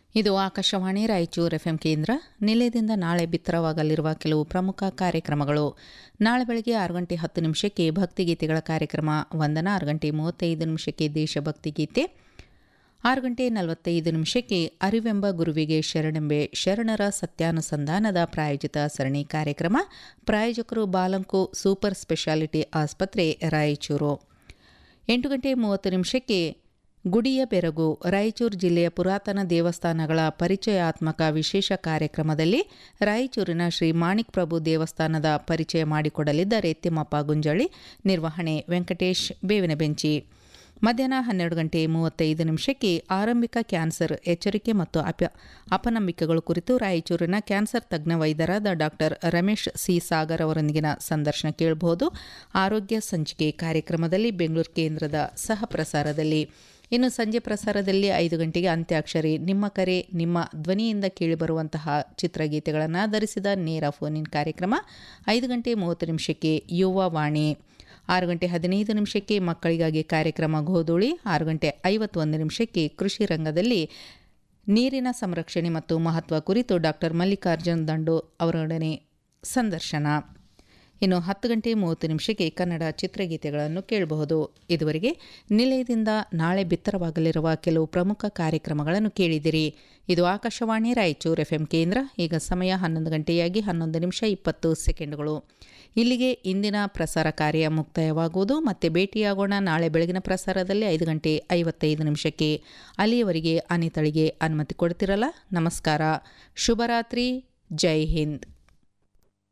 ಇದು ಆಕಾಶವಾಣಿ ರಾಯಚೂರು ಎಫ್ಎಂ ಕೇಂದ್ರ ನಿಲಯದಿಂದ ನಾಳೆ ಬಿತ್ತರವಾಗಲಿರುವ ಕೆಲವು ಪ್ರಮುಖ ಕಾರ್ಯಕ್ರಮಗಳು ನಾಳೆ ಬೆಳಗ್ಗೆ ಆರು ಗಂಟೆ ಹತ್ತು ನಿಮಿಷಕ್ಕೆ ಭಕ್ತಿಗೀತೆಗಳ ಕಾರ್ಯಕ್ರಮ ವಂದನ ಆರು ಗಂಟೆ ಮೂವತ್ತೈದು ನಿಮಿಷಕ್ಕೆ ದೇಶಭಕ್ತಿ ಗೀತೆ ಆರು ಗಂಟೆ ನಲವತ್ತೈದು ನಿಮಿಷಕ್ಕೆ ಅರಿವೆಂಬ ಗುರುವಿಗೆ ಶರಣೆಂಬೆ ಶರಣರ ಸತ್ಯಾನುಸಂಧಾನದ ಪ್ರಾಯೋಜಿತ ಸರಣಿ ಕಾರ್ಯಕ್ರಮ ಪ್ರಾಯೋಜಕರು ಬಾಲಂಕು ಸೂಪರ್ ಸ್ಪೆಷಾಲಿಟಿ ಆಸ್ಪತ್ರೆ ರಾಯಚೂರು ಎಂಟು ಗಂಟೆ ಮೂವತ್ತು ನಿಮಿಷಕ್ಕೆ ಗುಡಿಯ ಬೆರಗು ರಾಯಚೂರು ಜಿಲ್ಲೆಯ ಪುರಾತನ ದೇವಸ್ಥಾನಗಳ ಪರಿಚಯಾತ್ಮಕ ವಿಶೇಷ ಕಾರ್ಯಕ್ರಮದಲ್ಲಿ ರಾಯಚೂರಿನ ಶ್ರೀ ಮಾಣಿಕ್ ಪ್ರಭು ದೇವಸ್ಥಾನದ ಪರಿಚಯ ಮಾಡಿಕೊಡಲಿದ್ದಾರೆ ತಿಮ್ಮಪ್ಪ ಗುಂಜಳಿ ನಿರ್ವಹಣೆ ವೆಂಕಟೇಶ್ ಬೇವಿನ ಬೆಂಚಿ ಮಧ್ಯಾಹ್ನ ಹನ್ನೆರಡು ಗಂಟೆ ಮೂವತ್ತೈದು ನಿಮಿಷಕ್ಕೆ ಆರಂಭಿಕ ಕ್ಯಾನ್ಸರ್ ಎಚ್ಚರಿಕೆ ಮತ್ತು ಅಪ ಅಪನಂಬಿಕೆಗಳು ಕುರಿತು ರಾಯಚೂರಿನ ಕ್ಯಾನ್ಸರ್ ತಜ್ಞ ವೈದ್ಯರಾದ ಡಾಕ್ಟರ್ ರಮೇಶ್ ಸಿ ಸಾಗರ್ ಅವರೊಂದಿಗಿನ ಸಂದರ್ಶನ ಕೇಳಬಹುದು ಆರೋಗ್ಯ ಸಂಚಿಕೆ ಕಾರ್ಯಕ್ರಮದಲ್ಲಿ ಬೆಂಗಳೂರು ಕೇಂದ್ರದ ಸಹ ಪ್ರಸಾರದಲ್ಲಿ ಇನ್ನು ಸಂಜೆ ಪ್ರಸಾರದಲ್ಲಿ ಐದು ಗಂಟೆಗೆ ಅಂತ್ಯಾಕ್ಷರಿ ನಿಮ್ಮ ಕರೆ ನಿಮ್ಮ ಧ್ವನಿಯಿಂದ ಕೇಳಿಬರುವಂತಹ ಚಿತ್ರಗೀತೆಗಳನ್ನು ಧರಿಸಿದ ನೇರ ಫೋನ್ ಇನ್ ಕಾರ್ಯಕ್ರಮ ಐದು ಗಂಟೆ ಮೂವತ್ತು ನಿಮಿಷಕ್ಕೆ ಯುವ ವಾಣಿ ಆರು ಗಂಟೆ ಹದಿನೈದು ನಿಮಿಷಕ್ಕೆ ಮಕ್ಕಳಿಗಾಗಿ ಕಾರ್ಯಕ್ರಮ ಗೋಧೂಳಿ ಆರು ಗಂಟೆ ಐವತ್ತೊಂದು ನಿಮಿಷಕ್ಕೆ ಕೃಷಿ ರಂಗದಲ್ಲಿ ನೀರಿನ ಸಂರಕ್ಷಣೆ ಮತ್ತು ಮಹತ್ವ ಕುರಿತು ಡಾಕ್ಟರ್ ಮಲ್ಲಿಕಾರ್ಜುನ್ ದಂಡು ಅವರೊಡನೆ ಸಂದರ್ಶನ ಇನ್ನು ಹತ್ತು ಗಂಟೆ ಮೂವತ್ತು ನಿಮಿಷಕ್ಕೆ ಕನ್ನಡ ಚಿತ್ರಗೀತೆಗಳನ್ನು ಕೇಳಬಹುದು ಇದುವರೆಗೆ ನಿಲಯದಿಂದ ನಾಳೆ ಬಿತ್ತರವಾಗಲಿರುವ ಕೆಲವು ಪ್ರಮುಖ ಕಾರ್ಯಕ್ರಮಗಳನ್ನು ಕೇಳಿದಿರಿ ಇದು ಆಕಾಶವಾಣಿ ರಾಯಚೂರು ಎಫ್ಎಂ ಕೇಂದ್ರ ಈಗ ಸಮಯ ಹನ್ನೊಂದು ಗಂಟೆಯಾಗಿ ಹನ್ನೊಂದು ನಿಮಿಷ ಇಪ್ಪತ್ತು ಸೆಕೆಂಡ್ಗಳು ಇಲ್ಲಿಗೆ ಇಂದಿನ ಪ್ರಸಾರ ಕಾರ್ಯ ಮುಕ್ತಾಯವಾಗುವುದು ಮತ್ತೆ ಭೇಟಿಯಾಗೋಣ ನಾಳೆ ಬೆಳಗಿನ ಪ್ರಸಾರದಲ್ಲಿ ಐದು ಗಂಟೆ ಐವತ್ತೈದು ನಿಮಿಷಕ್ಕೆ ಅಲ್ಲಿಯವರೆಗೆ ಅನಿತಳಿಗೆ ಅನುಮತಿ ಕೊಡ್ತಿರಲ್ಲ ನಮಸ್ಕಾರ ಶುಭರಾತ್ರಿ ಜೈ ಹಿಂದ್